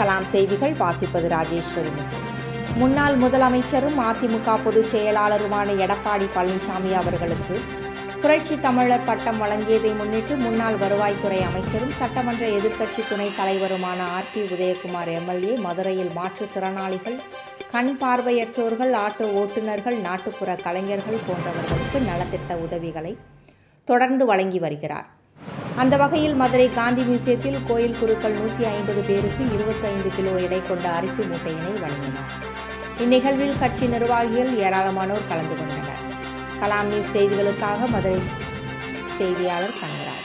கலாம் செய்திகள் வாசிப்பது ராஜேஸ்வரி முன்னாள் முதலமைச்சரும் அதிமுக பொதுச் செயலாளருமான எடப்பாடி பழனிசாமி அவர்களுக்கு புரட்சி தமிழர் பட்டம் வழங்கியதை முன்னிட்டு முன்னாள் வருவாய்த்துறை அமைச்சரும் சட்டமன்ற எதிர்க்கட்சி துணைத் தலைவருமான ஆர் பி உதயகுமார் எம்எல்ஏ மதுரையில் மாற்றுத்திறனாளிகள் கண் பார்வையற்றோர்கள் ஆட்டோ ஓட்டுநர்கள் நாட்டுப்புற கலைஞர்கள் போன்றவர்களுக்கு நலத்திட்ட உதவிகளை தொடர்ந்து வழங்கி வருகிறார் அந்த வகையில் மதுரை காந்தி மியூசியத்தில் கோயில் குருக்கள் நூற்றி ஐம்பது பேருக்கு இருபத்தைந்து கிலோ எடை கொண்ட அரிசி மூட்டையினை வழங்கினார் இந்நிகழ்வில் கட்சி நிர்வாகிகள் ஏராளமானோர் கலந்து கொண்டனர் கலாம் நியூஸ் செய்திகளுக்காக மதுரை செய்தியாளர் கனகராஜ்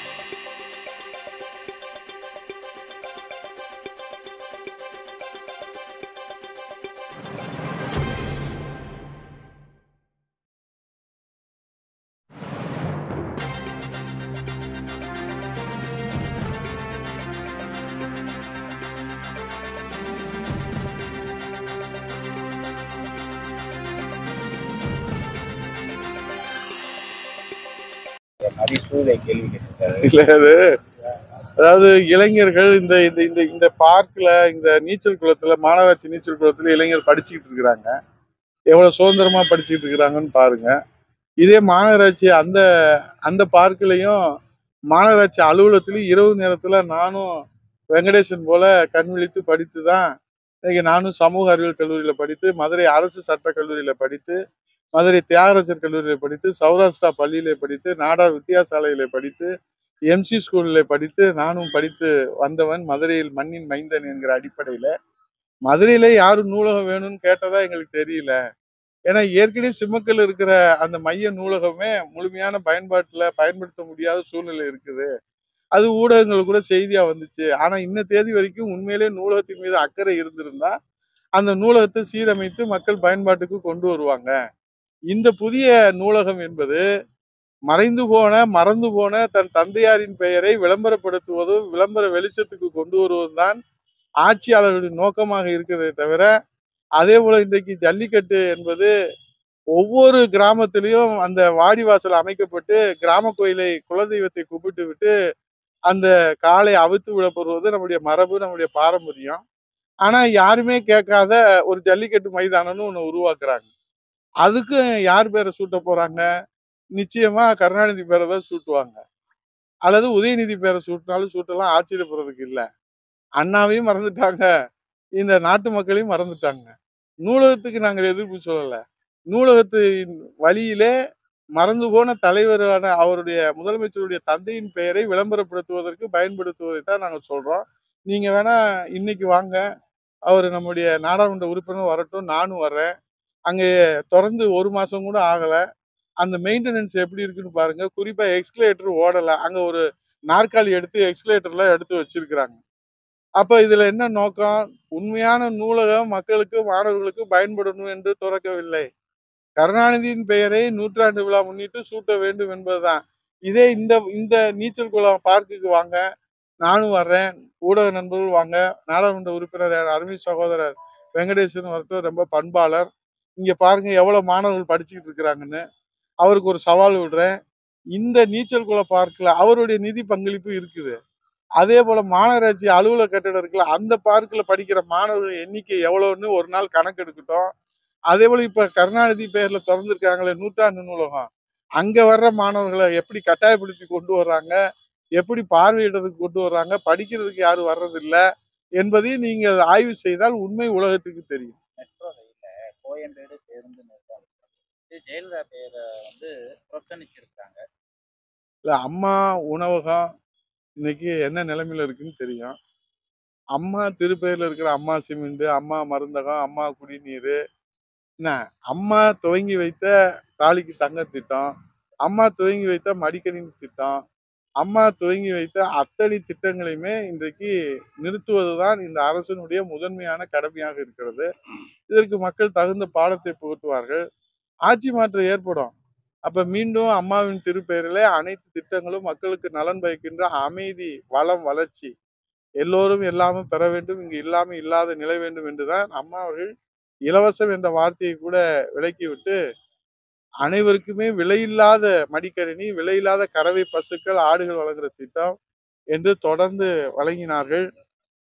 அரிசூலை கேள்வி கேட்டிருக்காரு இல்ல அது அதாவது இளைஞர்கள் இந்த இந்த இந்த இந்த பார்க்ல இந்த நீச்சல் குளத்துல மாநகராட்சி நீச்சல் குளத்துல இளைஞர் படிச்சுக்கிட்டு இருக்கிறாங்க எவ்வளவு சுதந்திரமா படிச்சுக்கிட்டு இருக்கிறாங்கன்னு பாருங்க இதே மாநகராட்சி அந்த அந்த பார்க்லயும் மாநகராட்சி அலுவலகத்திலயும் இரவு நேரத்துல நானும் வெங்கடேசன் போல கண் விழித்து படித்து தான் இன்னைக்கு நானும் சமூக அறிவியல் கல்லூரியில படித்து மதுரை அரசு சட்டக் கல்லூரியில படித்து மதுரை தியாகராஜர் கல்லூரியில படித்து சௌராஷ்டிரா பள்ளியில படித்து நாடார் வித்தியாசாலையில படித்து எம்சி ஸ்கூலில் படித்து நானும் படித்து வந்தவன் மதுரையில் மண்ணின் மைந்தன் என்கிற அடிப்படையில மதுரையில யாரும் நூலகம் வேணும்னு கேட்டதா எங்களுக்கு தெரியல ஏன்னா ஏற்கனவே சிம்மக்கல் இருக்கிற அந்த மைய நூலகமே முழுமையான பயன்பாட்டுல பயன்படுத்த முடியாத சூழ்நிலை இருக்குது அது ஊடகங்கள் கூட செய்தியா வந்துச்சு ஆனா இன்ன தேதி வரைக்கும் உண்மையிலே நூலகத்தின் மீது அக்கறை இருந்திருந்தா அந்த நூலகத்தை சீரமைத்து மக்கள் பயன்பாட்டுக்கு கொண்டு வருவாங்க இந்த புதிய நூலகம் என்பது மறைந்து போன மறந்து போன தன் தந்தையாரின் பெயரை விளம்பரப்படுத்துவதும் விளம்பர வெளிச்சத்துக்கு கொண்டு வருவதும் தான் ஆட்சியாளர்களுடைய நோக்கமாக இருக்கிறதே தவிர அதே போல இன்றைக்கு ஜல்லிக்கட்டு என்பது ஒவ்வொரு கிராமத்திலையும் அந்த வாடிவாசல் அமைக்கப்பட்டு கிராம கோயிலை குலதெய்வத்தை கூப்பிட்டு விட்டு அந்த காலை அவித்து விடப்படுவது நம்முடைய மரபு நம்முடைய பாரம்பரியம் ஆனா யாருமே கேட்காத ஒரு ஜல்லிக்கட்டு மைதானம்னு ஒண்ணு உருவாக்குறாங்க அதுக்கு யார் பேரை சூட்ட போறாங்க நிச்சயமா கருணாநிதி பேரை தான் சூட்டுவாங்க அல்லது உதயநிதி பேரை சூட்டினாலும் சூட்டலாம் ஆச்சரியப்படுறதுக்கு இல்லை அண்ணாவையும் மறந்துட்டாங்க இந்த நாட்டு மக்களையும் மறந்துட்டாங்க நூலகத்துக்கு நாங்கள் எதிர்ப்பு சொல்லல நூலகத்தின் வழியிலே மறந்து போன தலைவரான அவருடைய முதலமைச்சருடைய தந்தையின் பெயரை விளம்பரப்படுத்துவதற்கு பயன்படுத்துவதை தான் நாங்கள் சொல்றோம் நீங்க வேணா இன்னைக்கு வாங்க அவர் நம்முடைய நாடாளுமன்ற உறுப்பினர் வரட்டும் நானும் வர்றேன் அங்கே தொடர்ந்து ஒரு மாசம் கூட ஆகல அந்த மெயின்டெனன்ஸ் எப்படி இருக்குன்னு பாருங்க குறிப்பா எக்ஸ்கலேட்டர் ஓடல அங்க ஒரு நாற்காலி எடுத்து எக்ஸ்கலேட்டர்ல எடுத்து வச்சிருக்கிறாங்க அப்ப இதுல என்ன நோக்கம் உண்மையான நூலகம் மக்களுக்கு மாணவர்களுக்கு பயன்படணும் என்று துறக்கவில்லை கருணாநிதியின் பெயரை நூற்றாண்டு விழா முன்னிட்டு சூட்ட வேண்டும் என்பதுதான் இதே இந்த இந்த நீச்சல் குளம் பார்க்குக்கு வாங்க நானும் வர்றேன் ஊடக நண்பர்கள் வாங்க நாடாளுமன்ற உறுப்பினர் யார் அருமை சகோதரர் வெங்கடேசன் வரட்டும் ரொம்ப பண்பாளர் இங்க பாருங்க எவ்வளவு மாணவர்கள் படிச்சுக்கிட்டு இருக்கிறாங்கன்னு அவருக்கு ஒரு சவால் விடுறேன் இந்த நீச்சல் குள பார்க்கில் அவருடைய நிதி பங்களிப்பு இருக்குது அதே போல மாநகராட்சி அலுவலக கட்டடம் இருக்குல்ல அந்த பார்க்கில் படிக்கிற மாணவர்கள் எண்ணிக்கை எவ்வளவுன்னு ஒரு நாள் கணக்கு எடுக்கட்டும் அதே போல இப்ப கருணாநிதி பேர்ல திறந்திருக்காங்களே நூற்றாண்டு நூலகம் அங்க வர்ற மாணவர்களை எப்படி கட்டாயப்படுத்தி கொண்டு வர்றாங்க எப்படி பார்வையிடுறதுக்கு கொண்டு வர்றாங்க படிக்கிறதுக்கு யாரும் வர்றதில்ல என்பதையும் நீங்கள் ஆய்வு செய்தால் உண்மை உலகத்துக்கு தெரியும் மெட்ரோ ரயில்ல கோயம்பேடு பேருந்து நிறுத்தம் இது ஜெயலலிதா பேரை வந்து புறக்கணிச்சிருக்காங்க இல்ல அம்மா உணவகம் இன்னைக்கு என்ன நிலைமையில இருக்குன்னு தெரியும் அம்மா திருப்பேர்ல இருக்கிற அம்மா சிமெண்ட் அம்மா மருந்தகம் அம்மா குடிநீர் என்ன அம்மா துவங்கி வைத்த தாலிக்கு தங்க திட்டம் அம்மா துவங்கி வைத்த மடிக்கணினி திட்டம் அம்மா துவங்கி வைத்த அத்தனை திட்டங்களையுமே இன்றைக்கு நிறுத்துவதுதான் இந்த அரசினுடைய முதன்மையான கடமையாக இருக்கிறது இதற்கு மக்கள் தகுந்த பாடத்தை புகட்டுவார்கள் ஆட்சி மாற்றம் ஏற்படும் அப்ப மீண்டும் அம்மாவின் திருப்பெயரிலே அனைத்து திட்டங்களும் மக்களுக்கு நலன் பயக்கின்ற அமைதி வளம் வளர்ச்சி எல்லோரும் எல்லாமே பெற வேண்டும் இங்கு இல்லாமல் இல்லாத நிலை வேண்டும் என்றுதான் அம்மா அவர்கள் இலவசம் என்ற வார்த்தையை கூட விலக்கிவிட்டு அனைவருக்குமே விலையில்லாத மடிக்கணினி விலையில்லாத கறவை பசுக்கள் ஆடுகள் வழங்குற திட்டம் என்று தொடர்ந்து வழங்கினார்கள்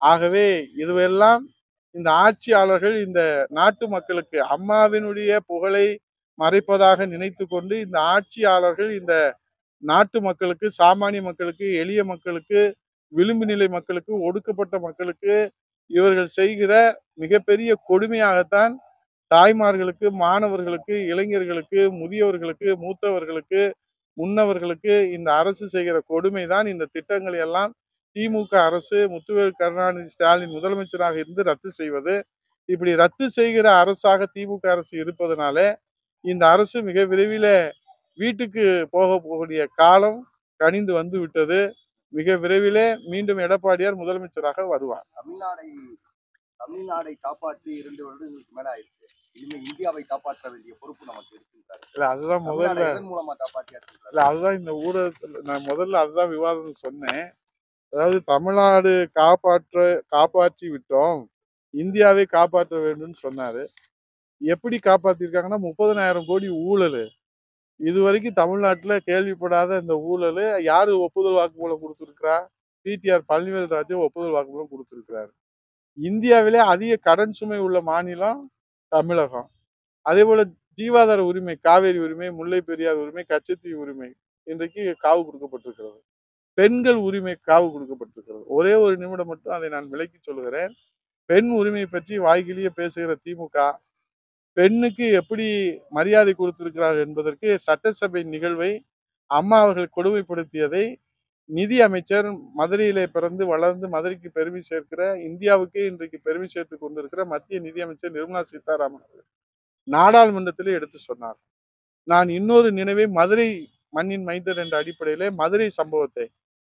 ஆகவே இதுவெல்லாம் இந்த ஆட்சியாளர்கள் இந்த நாட்டு மக்களுக்கு அம்மாவினுடைய புகழை மறைப்பதாக நினைத்து கொண்டு இந்த ஆட்சியாளர்கள் இந்த நாட்டு மக்களுக்கு சாமானிய மக்களுக்கு எளிய மக்களுக்கு விளிம்பு நிலை மக்களுக்கு ஒடுக்கப்பட்ட மக்களுக்கு இவர்கள் செய்கிற மிகப்பெரிய கொடுமையாகத்தான் தாய்மார்களுக்கு மாணவர்களுக்கு இளைஞர்களுக்கு முதியவர்களுக்கு மூத்தவர்களுக்கு முன்னவர்களுக்கு இந்த அரசு செய்கிற கொடுமை தான் இந்த திட்டங்களை எல்லாம் திமுக அரசு முத்துவேல் கருணாநிதி ஸ்டாலின் முதலமைச்சராக இருந்து ரத்து செய்வது இப்படி ரத்து செய்கிற அரசாக திமுக அரசு இருப்பதனால இந்த அரசு மிக விரைவில் வீட்டுக்கு போக போகக்கூடிய காலம் கனிந்து வந்து விட்டது மிக விரைவிலே மீண்டும் எடப்பாடியார் முதலமைச்சராக வருவார் தமிழ்நாடை தமிழ்நாடை காப்பாற்றி இரண்டு வருடங்களுக்கு மேல ஆயிடுச்சு இனிமே இந்தியாவை காப்பாற்ற வேண்டிய பொறுப்பு நமக்கு இருக்கின்றாரு இல்ல அதுதான் முதல்ல தமிழ்நாடை எதன் மூலமா காப்பாற்றியாச்சு இல்ல அதுதான் இந்த ஊடகத்துல நான் முதல்ல அதுதான் விவாதம் சொன்னேன் அதாவது தமிழ்நாடு காப்பாற்ற காப்பாற்றி விட்டோம் இந்தியாவை காப்பாற்ற வேண்டும்னு சொன்னாரு எப்படி காப்பாத்திருக்காங்கன்னா முப்பதனாயிரம் கோடி ஊழல் இது வரைக்கும் தமிழ்நாட்டுல கேள்விப்படாத இந்த ஊழல் யாரு ஒப்புதல் வாக்குமூலம் கொடுத்துருக்கிறா பிடிஆர் பழனிவேல் ராஜு ஒப்புதல் வாக்குமூலம் கொடுத்துருக்கிறாரு இந்தியாவிலே அதிக கடன் சுமை உள்ள மாநிலம் தமிழகம் அதே போல ஜீவாதார உரிமை காவேரி உரிமை முல்லை பெரியார் உரிமை கச்சத்தீவு உரிமை இன்றைக்கு காவு கொடுக்கப்பட்டிருக்கிறது பெண்கள் உரிமை காவு கொடுக்கப்பட்டிருக்கிறது ஒரே ஒரு நிமிடம் மட்டும் அதை நான் விளக்கி சொல்லுகிறேன் பெண் உரிமை பற்றி வாய்கிலேயே பேசுகிற திமுக பெண்ணுக்கு எப்படி மரியாதை கொடுத்திருக்கிறார் என்பதற்கு சட்டசபை நிகழ்வை அம்மா அவர்கள் கொடுமைப்படுத்தியதை நிதி அமைச்சர் மதுரையிலே பிறந்து வளர்ந்து மதுரைக்கு பெருமை சேர்க்கிற இந்தியாவுக்கே இன்றைக்கு பெருமை சேர்த்து கொண்டிருக்கிற மத்திய நிதி அமைச்சர் நிர்மலா சீதாராமன் அவர்கள் நாடாளுமன்றத்திலே எடுத்து சொன்னார் நான் இன்னொரு நினைவை மதுரை மண்ணின் மைந்தர் என்ற அடிப்படையிலே மதுரை சம்பவத்தை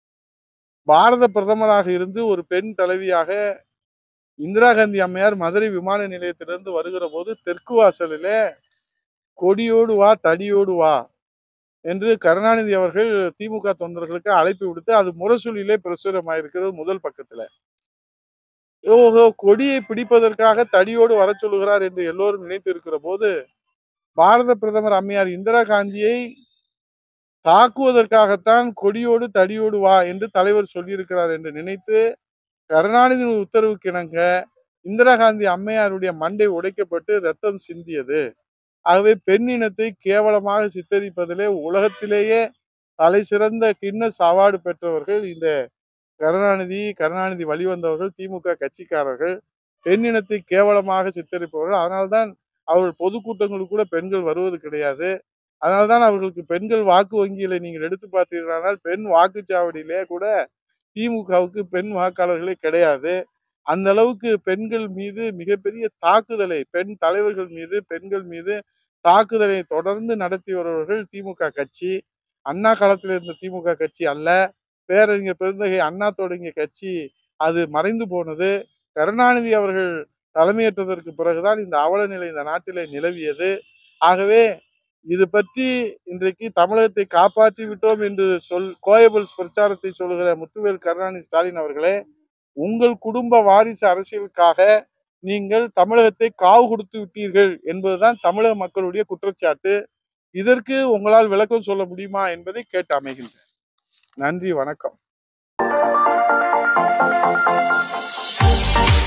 பாரத பிரதமராக இருந்து ஒரு பெண் தலைவியாக இந்திரா காந்தி அம்மையார் மதுரை விமான நிலையத்திலிருந்து வருகிற போது தெற்கு வாசலிலே கொடியோடு வா தடியோடு வா என்று கருணாநிதி அவர்கள் திமுக தொண்டர்களுக்கு அழைப்பு விடுத்து அது முரசொலியிலே பிரசுரமாயிருக்கிறது முதல் பக்கத்துல ஓஹோ கொடியை பிடிப்பதற்காக தடியோடு வர சொல்லுகிறார் என்று எல்லோரும் நினைத்திருக்கிற போது பாரத பிரதமர் அம்மையார் இந்திரா காந்தியை தாக்குவதற்காகத்தான் கொடியோடு தடியோடு வா என்று தலைவர் சொல்லியிருக்கிறார் என்று நினைத்து கருணாநிதியின் உத்தரவுக்கு இணங்க இந்திரா காந்தி அம்மையாருடைய மண்டை உடைக்கப்பட்டு ரத்தம் சிந்தியது ஆகவே பெண் இனத்தை கேவலமாக சித்தரிப்பதிலே உலகத்திலேயே தலை சிறந்த கின்னஸ் அவார்டு பெற்றவர்கள் இந்த கருணாநிதி கருணாநிதி வழிவந்தவர்கள் திமுக கட்சிக்காரர்கள் பெண் இனத்தை கேவலமாக சித்தரிப்பவர்கள் அதனால்தான் அவர்கள் பொதுக்கூட்டங்களுக்கு கூட பெண்கள் வருவது கிடையாது அதனால்தான் அவர்களுக்கு பெண்கள் வாக்கு வங்கிகளை நீங்கள் எடுத்து பார்த்தீர்களானால் பெண் வாக்குச்சாவடியிலே கூட திமுகவுக்கு பெண் வாக்காளர்களே கிடையாது அந்த அளவுக்கு பெண்கள் மீது மிகப்பெரிய தாக்குதலை பெண் தலைவர்கள் மீது பெண்கள் மீது தாக்குதலை தொடர்ந்து நடத்தி வருபவர்கள் திமுக கட்சி அண்ணா காலத்தில் இருந்த திமுக கட்சி அல்ல பேரறிஞர் பெருந்தகை அண்ணா தொடங்கிய கட்சி அது மறைந்து போனது கருணாநிதி அவர்கள் தலைமையேற்றதற்கு பிறகுதான் இந்த அவல நிலை இந்த நாட்டிலே நிலவியது ஆகவே இது பற்றி இன்றைக்கு தமிழகத்தை காப்பாற்றி விட்டோம் என்று சொல் கோயபல்ஸ் பிரச்சாரத்தை சொல்லுகிற முத்துவேல் கருணாநிதி ஸ்டாலின் அவர்களே உங்கள் குடும்ப வாரிசு அரசியலுக்காக நீங்கள் தமிழகத்தை காவு கொடுத்து விட்டீர்கள் என்பதுதான் தமிழக மக்களுடைய குற்றச்சாட்டு இதற்கு உங்களால் விளக்கம் சொல்ல முடியுமா என்பதை கேட்டு அமைகின்றேன் நன்றி வணக்கம்